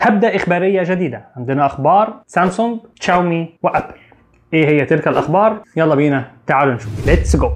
هبدا اخباريه جديده عندنا اخبار سامسونج تشاومي وابل ايه هي تلك الاخبار يلا بينا تعالوا نشوف ليتس جو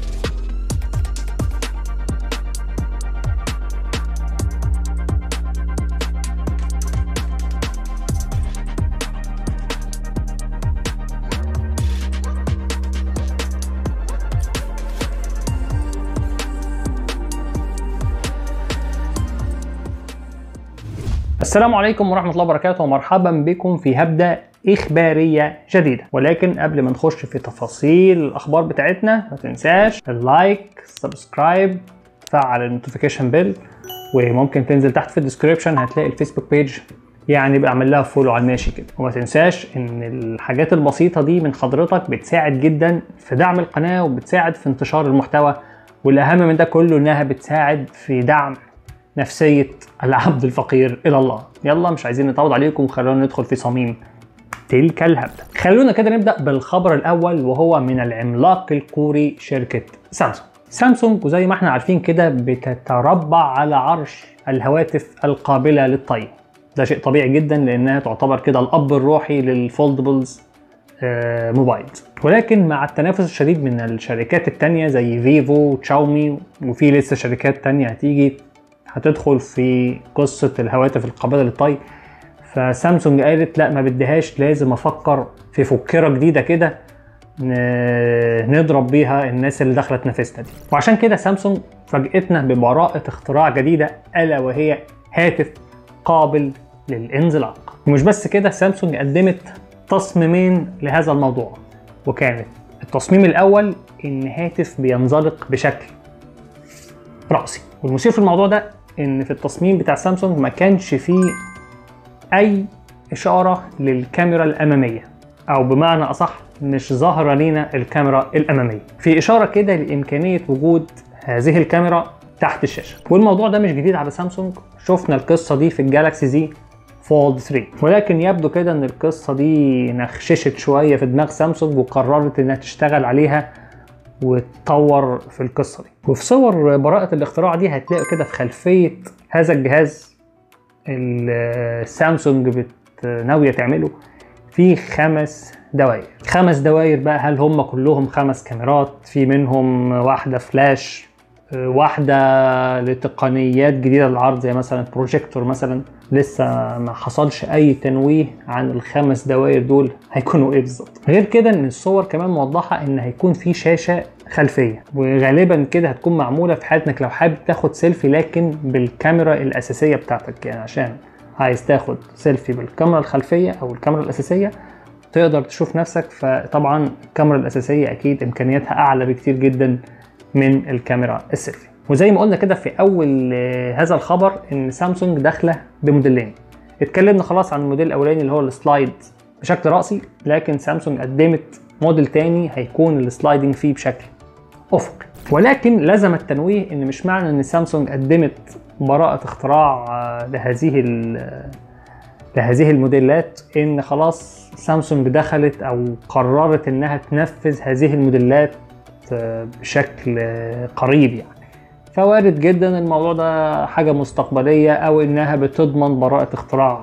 السلام عليكم ورحمة الله وبركاته ومرحبا بكم في هبدة إخبارية جديدة ولكن قبل ما نخش في تفاصيل الأخبار بتاعتنا ما تنساش اللايك سبسكرايب تفعل النوتيفيكيشن بيل وممكن تنزل تحت في الديسكريبشن هتلاقي الفيسبوك بيج يعني بقى اعمل لها فولو على الماشي كده وما تنساش ان الحاجات البسيطة دي من حضرتك بتساعد جدا في دعم القناة وبتساعد في انتشار المحتوى والأهم من ده كله إنها بتساعد في دعم نفسية العبد الفقير إلى الله يلا مش عايزين نطول عليكم وخلونا ندخل في صميم تلك الهبدة خلونا كده نبدأ بالخبر الأول وهو من العملاق الكوري شركة سامسونج سامسونج وزي ما احنا عارفين كده بتتربع على عرش الهواتف القابلة للطي ده شيء طبيعي جدا لأنها تعتبر كده الأب الروحي للفولدبلز آه، موبايل ولكن مع التنافس الشديد من الشركات التانية زي فيفو وتشاومي وفي لسه شركات تانية هتيجي هتدخل في قصة الهواتف القابلة للطي فسامسونج قالت لا ما بديهاش لازم افكر في فكرة جديدة كده ن- نضرب بيها الناس اللي داخله تنافسنا دي وعشان كده سامسونج فاجئتنا ببراءة اختراع جديدة الا وهي هاتف قابل للانزلاق ومش بس كده سامسونج قدمت تصميمين لهذا الموضوع وكانت التصميم الاول ان هاتف بينزلق بشكل رأسي والمثير في الموضوع ده ان في التصميم بتاع سامسونج ما كانش فيه اي اشاره للكاميرا الاماميه او بمعنى اصح مش ظاهره لينا الكاميرا الاماميه في اشاره كده لامكانيه وجود هذه الكاميرا تحت الشاشه والموضوع ده مش جديد على سامسونج شفنا القصه دي في الجالاكسي زي فولد 3 ولكن يبدو كده ان القصه دي نخششت شويه في دماغ سامسونج وقررت انها تشتغل عليها وتطور في القصه دي وفي صور براءه الاختراع دي هتلاقوا كده في خلفيه هذا الجهاز اللي سامسونج بت ناويه تعمله في خمس دوائر خمس دوائر بقى هل هم كلهم خمس كاميرات في منهم واحده فلاش آه، واحده لتقنيات جديده للعرض زي مثلا بروجيكتور مثلا لسه ما حصلش اي تنويه عن الخمس دوائر دول هيكونوا ايه بالظبط غير كده ان الصور كمان موضحه ان هيكون في شاشه خلفيه وغالبا كده هتكون معموله في حاله انك لو حابب تاخد سيلفي لكن بالكاميرا الاساسيه بتاعتك يعني عشان عايز تاخد سيلفي بالكاميرا الخلفيه او الكاميرا الاساسيه تقدر تشوف نفسك فطبعا الكاميرا الاساسيه اكيد امكانياتها اعلى بكتير جدا من الكاميرا السيلفي وزي ما قلنا كده في اول آه، هذا الخبر ان سامسونج داخله بموديلين اتكلمنا خلاص عن الموديل الاولاني اللي هو السلايد بشكل راسي لكن سامسونج قدمت موديل تاني هيكون السلايدنج فيه بشكل افقي ولكن لزم التنويه ان مش معنى ان سامسونج قدمت براءة اختراع آه، لهذه ال- لهذه الموديلات ان خلاص سامسونج دخلت او قررت انها تنفذ هذه الموديلات آه، بشكل آه، قريب يعني فوارد جدا الموضوع ده حاجة مستقبلية او انها بتضمن براءة اختراع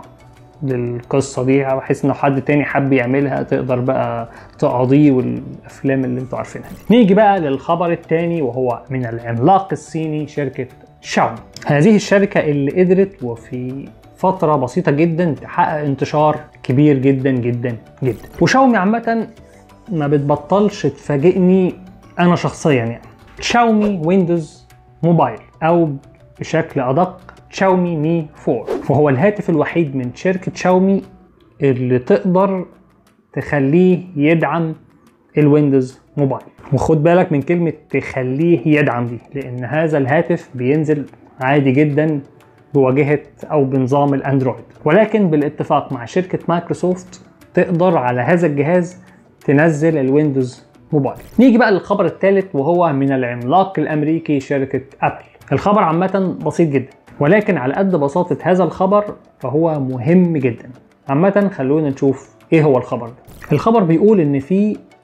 للقصة دي بحيث انه حد تاني حب يعملها تقدر بقى تقاضيه والافلام اللي انتوا عارفينها دي. نيجي بقى للخبر التاني وهو من العملاق الصيني شركة شاومي هذه الشركة اللي قدرت وفي فترة بسيطة جدا تحقق انتشار كبير جدا جدا جدا وشاومي عامة ما بتبطلش تفاجئني انا شخصيا يعني شاومي ويندوز موبايل او بشكل ادق شاومي مي 4 وهو الهاتف الوحيد من شركة شاومي اللي تقدر تخليه يدعم الويندوز موبايل وخد بالك من كلمة تخليه يدعم دي لأن هذا الهاتف بينزل عادي جدا بواجهة أو بنظام الأندرويد ولكن بالاتفاق مع شركة مايكروسوفت تقدر على هذا الجهاز تنزل الويندوز موبايل نيجي بقى للخبر الثالث وهو من العملاق الأمريكي شركة أبل الخبر عامة بسيط جدا ولكن على قد بساطة هذا الخبر فهو مهم جدا عامة خلونا نشوف ايه هو الخبر ده الخبر بيقول ان في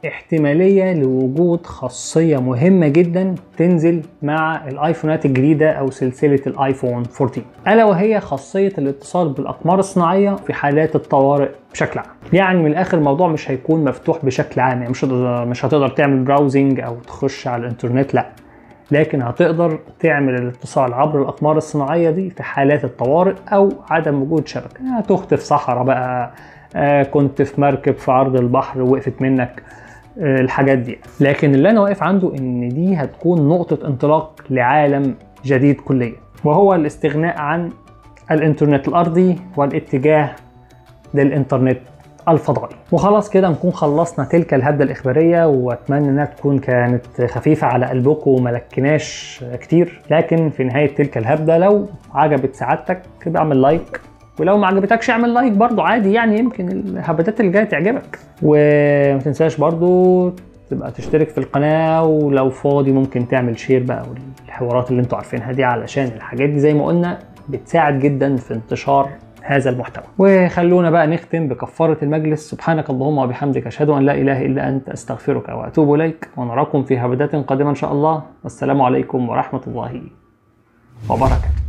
احتمالية لوجود خاصية مهمة جدا تنزل مع الايفونات الجديدة او سلسلة الايفون 14 الا وهي خاصية الاتصال بالاقمار الصناعية في حالات الطوارئ بشكل عام يعني من الاخر الموضوع مش هيكون مفتوح بشكل عام يعني مش مش هتقدر تعمل براوزنج او تخش على الانترنت لا لكن هتقدر تعمل الاتصال عبر الاقمار الصناعيه دي في حالات الطوارئ او عدم وجود شبكه هتخت في صحراء بقى آه كنت في مركب في عرض البحر وقفت منك آه الحاجات دي لكن اللي انا واقف عنده ان دي هتكون نقطه انطلاق لعالم جديد كليا وهو الاستغناء عن الانترنت الارضي والاتجاه للانترنت الفضائي وخلاص كده نكون خلصنا تلك الهبده الاخباريه واتمنى انها تكون كانت خفيفه على قلبكم وما لكناش كتير لكن في نهايه تلك الهبده لو عجبت سعادتك كده اعمل لايك ولو ما عجبتكش اعمل لايك برضو عادي يعني يمكن الهبدات اللي جايه تعجبك وما تنساش برضو تبقى تشترك في القناه ولو فاضي ممكن تعمل شير بقى والحوارات اللي انتوا عارفينها دي علشان الحاجات دي زي ما قلنا بتساعد جدا في انتشار هذا المحتوى وخلونا بقى نختم بكفارة المجلس سبحانك اللهم وبحمدك أشهد أن لا إله إلا أنت أستغفرك وأتوب إليك ونراكم في هبدات قادمة إن شاء الله والسلام عليكم ورحمة الله وبركاته